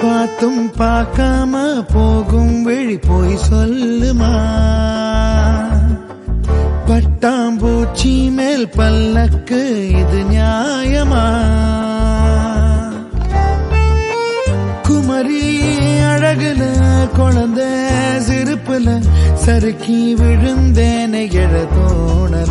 பார்த்தும் பார்க்காம போகும் வழி போய் சொல்லுமா பட்டாம்பூச்சி மேல் பல்லக்கு இது நியாயமா குமரி அழகுல குழந்த சிரிப்புல சறுக்கி விழுந்தேன எழ தோணல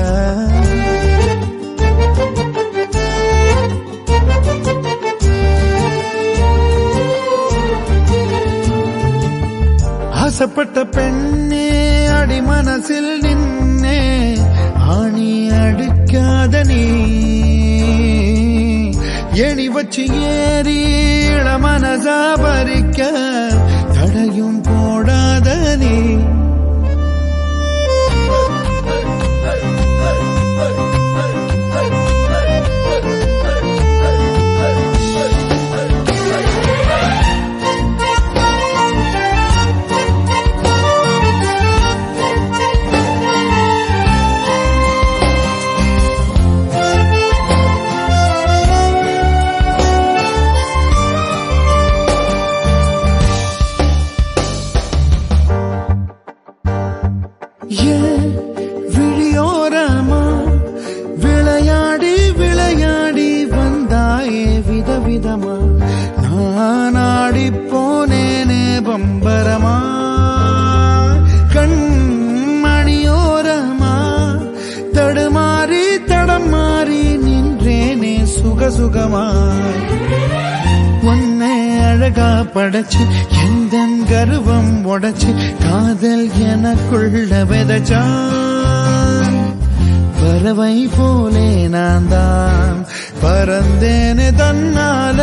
ஆசைப்பட்ட பெண்ணே அடி மனசில் நின்னே ஆணி அடுக்காத நீ எணி வச்சு ஏறி இள மனசா பறிக்க தடையும் போடாத நீ ஏன் விழியோரமா விளையாடி விளையாடி வந்தாயே விதவிதமா நான் ஆடி போனேனே பம்பரமா கண்மணியோரமா தடுமாறி தடமாறி நின்றேனே சுகசுகமாய் உன்னை அழகா படைச்சு எந்த கர்வம் உடைச்சு காதல் எனக்குள்ள விதைச்சான் பறவை போலே நான் தான் பறந்தேனே தன்னால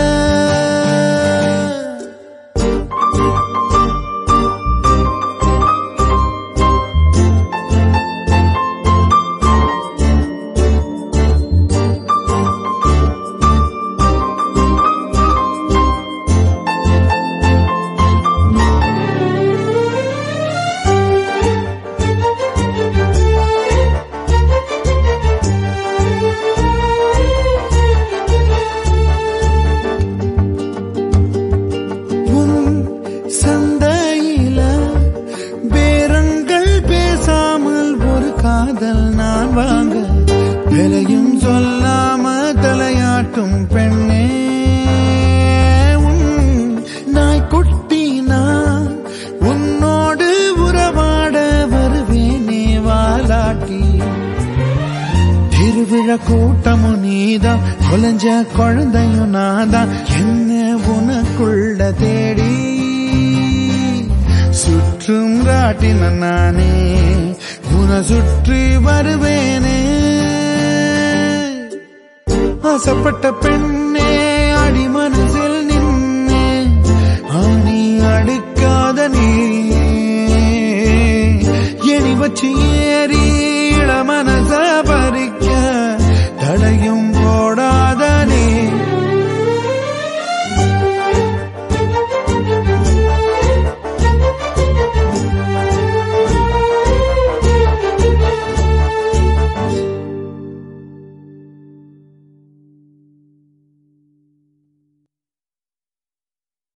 உன் சந்தையில பேரங்கள் பேசாமல் ஒரு காதல் நான் வாங்க விலையும் சொல்லாம தலையாட்டும் பெண்ணே உன் நாய்க்குட்டி நான் உன்னோடு உறவாட வருவேனே வாலாட்டி திருவிழா கூட்டமும் நீதான் கொலைஞ்ச குழந்தையும் நான்தான் என்ன உனக்குள்ள தேடி சுற்றும் காட்டின நானே உன சுற்றி வருவேனே ஆசைப்பட்ட பெண்ணே அடி மனசில் நின்னே ஆணி அடுக்காத நீ எணி வச்சு ஏறி